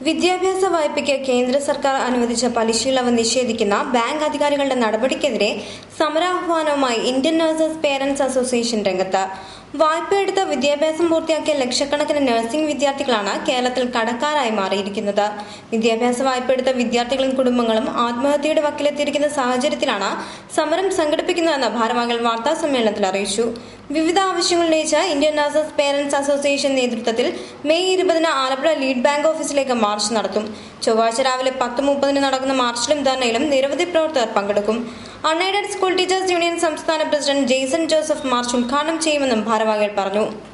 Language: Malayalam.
വിദ്യാഭ്യാസ വായ്പയ്ക്ക് കേന്ദ്ര സർക്കാർ അനുവദിച്ച പലിശയിളവ് നിഷേധിക്കുന്ന ബാങ്ക് അധികാരികളുടെ നടപടിക്കെതിരെ സമരാഹ്വാനവുമായി ഇന്ത്യൻ നഴ്സസ് പേരന്റ്സ് അസോസിയേഷൻ രംഗത്ത് വായ്പയെടുത്ത് വിദ്യാഭ്യാസം പൂർത്തിയാക്കിയ ലക്ഷക്കണക്കിന് നഴ്സിംഗ് വിദ്യാർത്ഥികളാണ് കേരളത്തിൽ കടക്കാരായി മാറിയിരിക്കുന്നത് വിദ്യാഭ്യാസ വായ്പയെടുത്ത വിദ്യാർത്ഥികളും കുടുംബങ്ങളും ആത്മഹത്യയുടെ വക്കിലെത്തിയിരിക്കുന്ന സാഹചര്യത്തിലാണ് സമരം സംഘടിപ്പിക്കുന്നതെന്ന് ഭാരവാഹികൾ വാർത്താ സമ്മേളനത്തിൽ അറിയിച്ചു വിവിധ ആവശ്യങ്ങൾ ഉന്നയിച്ച് ഇന്ത്യൻ നഴ്സസ് പേരന്റ്സ് അസോസിയേഷൻ നേതൃത്വത്തിൽ മെയ് ഇരുപതിന് ആലപ്പുഴ ലീഡ് ബാങ്ക് ഓഫീസിലേക്ക് മാർച്ച് നടത്തും ചൊവ്വാഴ്ച രാവിലെ പത്ത് മുപ്പതിന് നടക്കുന്ന മാർച്ചിലും ധർണയിലും നിരവധി പ്രവർത്തകർ പങ്കെടുക്കും അൺഎയ്ഡഡ് സ്കൂൾ ടീച്ചേഴ്സ് യൂണിയൻ സംസ്ഥാന പ്രസിഡന്റ് ജെയ്സൺ ജോസഫ് മാർച്ച് ഉദ്ഘാടനം ചെയ്യുമെന്നും ഭാരവാഹികൾ പറഞ്ഞു